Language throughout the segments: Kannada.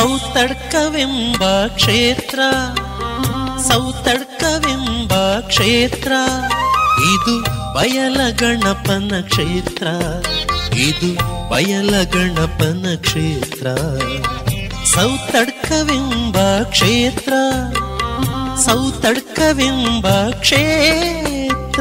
ಸೌತಡ್ಕವೆಂಬ ಕ್ಷೇತ್ರ ಸೌತಡ್ಕವೆಂಬ ಕ್ಷೇತ್ರ ಇದು ಬಯಲ ಗಣಪನ ಕ್ಷೇತ್ರ ಇದು ಬಯಲ ಗಣಪನ ಕ್ಷೇತ್ರ ಸೌತಡ್ಕವೆಂಬ ಕ್ಷೇತ್ರ ಸೌತಡ್ಕವೆಂಬ ಕ್ಷೇತ್ರ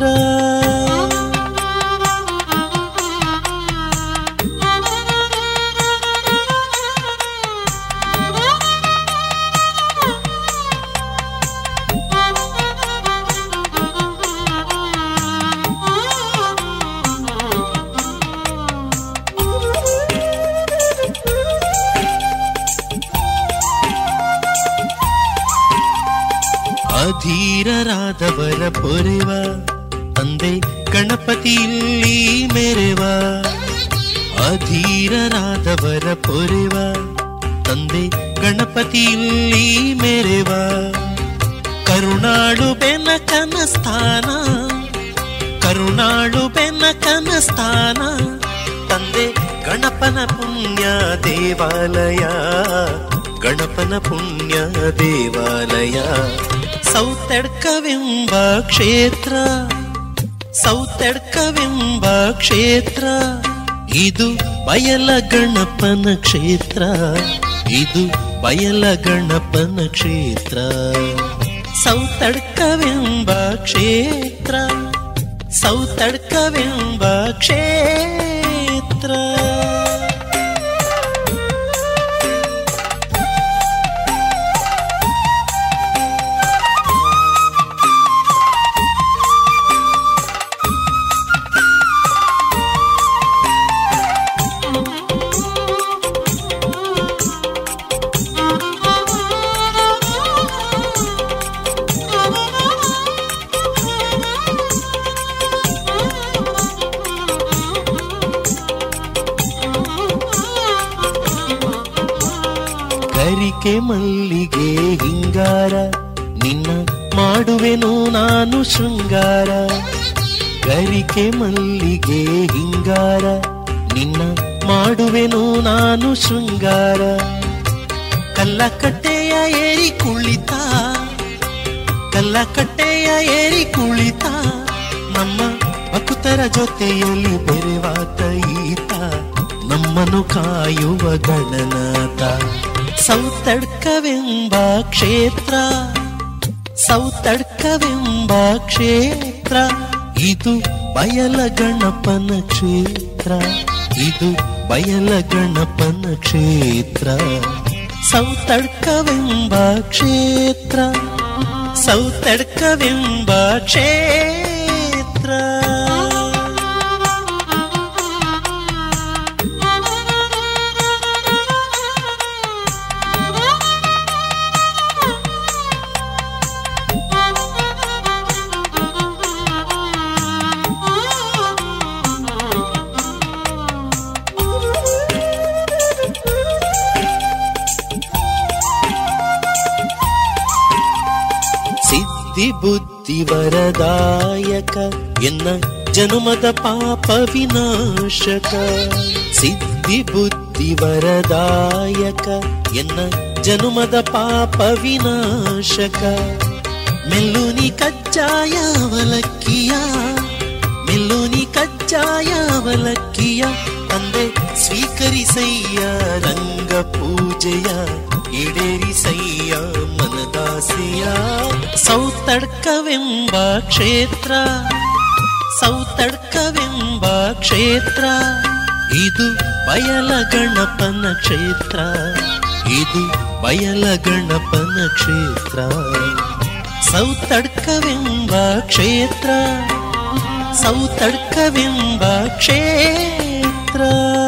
ಅಧೀರರಾದವರ ಪೊರೆವ ತಂದೆ ಗಣಪತಿ ಇಲ್ಲಿ ಮೆರೆವ ಅಧೀರರಾದವರ ಪೊರೆವ ತಂದೆ ಗಣಪತಿ ಇಲ್ಲಿ ಮೆರೆವ ಕರುಣಾಳು ಬೆನಕನ ಸ್ಥಾನ ಕರುಣಾಳು ಬೆನಕನ ಸ್ಥಾನ ತಂದೆ ಗಣಪನ ಪುಣ್ಯ ದೇವಾಲಯ ಗಣಪನ ಪುಣ್ಯ ದೇವಾಲಯ ಸೌತಡ್ಕವೆಂಬ ಕ್ಷೇತ್ರ ಸೌತಡ್ಕವೆಂಬ ಕ್ಷೇತ್ರ ಇದು ಬಯಲ ಗಣಪನ ಕ್ಷೇತ್ರ ಇದು ಬಯಲ ಗಣಪನ ಕ್ಷೇತ್ರ ಸೌತಡ್ಕವೆಂಬ ಕ್ಷೇತ್ರ ಸೌತಡ್ಕವೆಂಬ ಕ್ಷೇತ್ರ ಕರಿಕೆ ಮಲ್ಲಿಗೆ ಹಿಂಗಾರ ನಿನ್ನ ಮಾಡುವೆನು ನಾನು ಶೃಂಗಾರ ಕರಿಕೆ ಮಲ್ಲಿಗೆ ಹಿಂಗಾರ ನಿನ್ನ ಮಾಡುವೆನು ನಾನು ಶೃಂಗಾರ ಕಲ್ಲಕಟ್ಟೆಯ ಏರಿ ಕುಳಿತ ಕಲ್ಲಕಟ್ಟೆಯ ಏರಿ ಕುಳಿತ ನಮ್ಮ ಭಕ್ತರ ಜೊತೆಯಲ್ಲಿ ಬೆರೆವಾತ ಈತ ನಮ್ಮನ್ನು ಕಾಯುವ ಗಣನಾಥ ಸೌತಡ್ಕವೆಂಬ ಕ್ಷೇತ್ರ ಸೌತಡ್ಕವೆಂಬ ಕ್ಷೇತ್ರ ಇದು ಬಯಲ ಗಣಪನ ಕ್ಷೇತ್ರ ಇದು ಬಯಲ ಗಣಪನ ಕ್ಷೇತ್ರ ಸೌತಡ್ಕವೆಂಬ ಕ್ಷೇತ್ರ ಸೌತಡ್ಕವೆಂಬ ಕ್ಷೇತ್ರ ಸಿದ್ಧಿ ಬುದ್ಧಿ ವರದಾಯಕ ಎನ್ನ ಜನುಮದ ಪಾಪ ವಿನಾಶಕ ಸಿದ್ಧಿ ಬುದ್ಧಿ ವರದಾಯಕ ಎನ್ನ ಜನುಮದ ಪಾಪ ವಿನಾಶಕ ಮೆಲ್ಲುನಿ ಕಜ್ಜಾಯ ಅವಲಕ್ಕಿಯ ಮೆಲ್ಲುನಿ ಕಜ್ಜಾಯ ಅವಲಕ್ಕಿಯ ತಂದೆ ಸ್ವೀಕರಿಸಯ್ಯ ರಂಗ ಪೂಜೆಯ ಈಡೇರಿಸಯ್ಯ ಮನದಾಸೆಯ ಸೌತಡ್ಕವೆಂಬ ಕ್ಷೇತ್ರ ಸೌತಡ್ಕವೆಂಬ ಕ್ಷೇತ್ರ ಇದು ಬಯಲ ಗಣಪನ ಕ್ಷೇತ್ರ ಇದು ಬಯಲ ಗಣಪನ ಕ್ಷೇತ್ರ ಸೌತಡ್ಕವೆಂಬ ಕ್ಷೇತ್ರ ಸೌತಡ್ಕವೆಂಬ ಕ್ಷೇತ್ರ